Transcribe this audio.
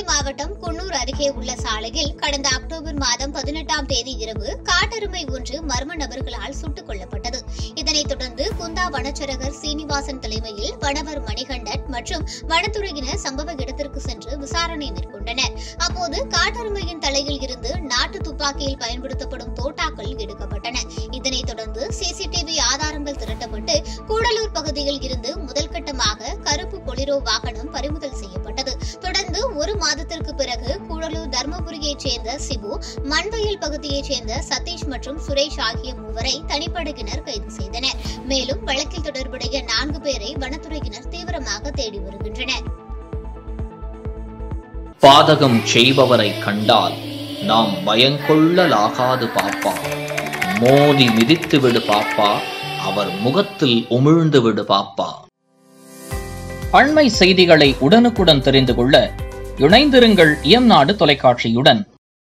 மாவட்டம் குன்னூர் அருகே உள்ள சாலையில் கடந்த அக்டோபர் மாதம் பதினெட்டாம் தேதி இரவு காட்டெருமை ஒன்று மர்ம நபர்களால் சுட்டுக் கொல்லப்பட்டது இதனைத் தொடர்ந்து குந்தா வனச்சரகர் சீனிவாசன் தலைமையில் வனவர் மணிகண்டன் மற்றும் வனத்துறையினர் சம்பவ இடத்திற்கு சென்று விசாரணை மேற்கொண்டனர் அப்போது காட்டெருமையின் தலையில் இருந்து நாட்டு துப்பாக்கியில் பயன்படுத்தப்படும் தோட்டாக்கள் எடுக்கப்பட்டன இதனைத் தொடர்ந்து சிசிடிவி ஆதாரங்கள் திரட்டப்பட்டு கூடலூர் பகுதியில் இருந்து முதல் கட்டமாக கருப்பு பொலிரோ வாகனம் பறிமுதல் செய்யப்பட்டது தொடர்ந்து ஒரு மாதத்திற்கு பிறகு கூடலூர் தர்மபுரியைச் சேர்ந்த சிபு மண்வயல் பகுதியைச் சேர்ந்த சதீஷ் மற்றும் சுரேஷ் ஆகிய மூவரை தனிப்படையினர் கைது செய்தனர் மேலும் வழக்கில் தொடர்புடைய நான்கு பேரை வனத்துறையினர் தீவிரமாக தேடி வருகின்றனர் பாதகம் செய்பவரை கண்டால் நாம் பயங்கொள்ளலாகாது பாப்பா மோதி மிதித்து விடு பாப்பா அவர் முகத்தில் உமிழ்ந்து விடு பாப்பா அண்மை செய்திகளை உடனுக்குடன் தெரிந்து கொள்ள இணைந்திருங்கள் இயம்நாடு தொலைக்காட்சியுடன்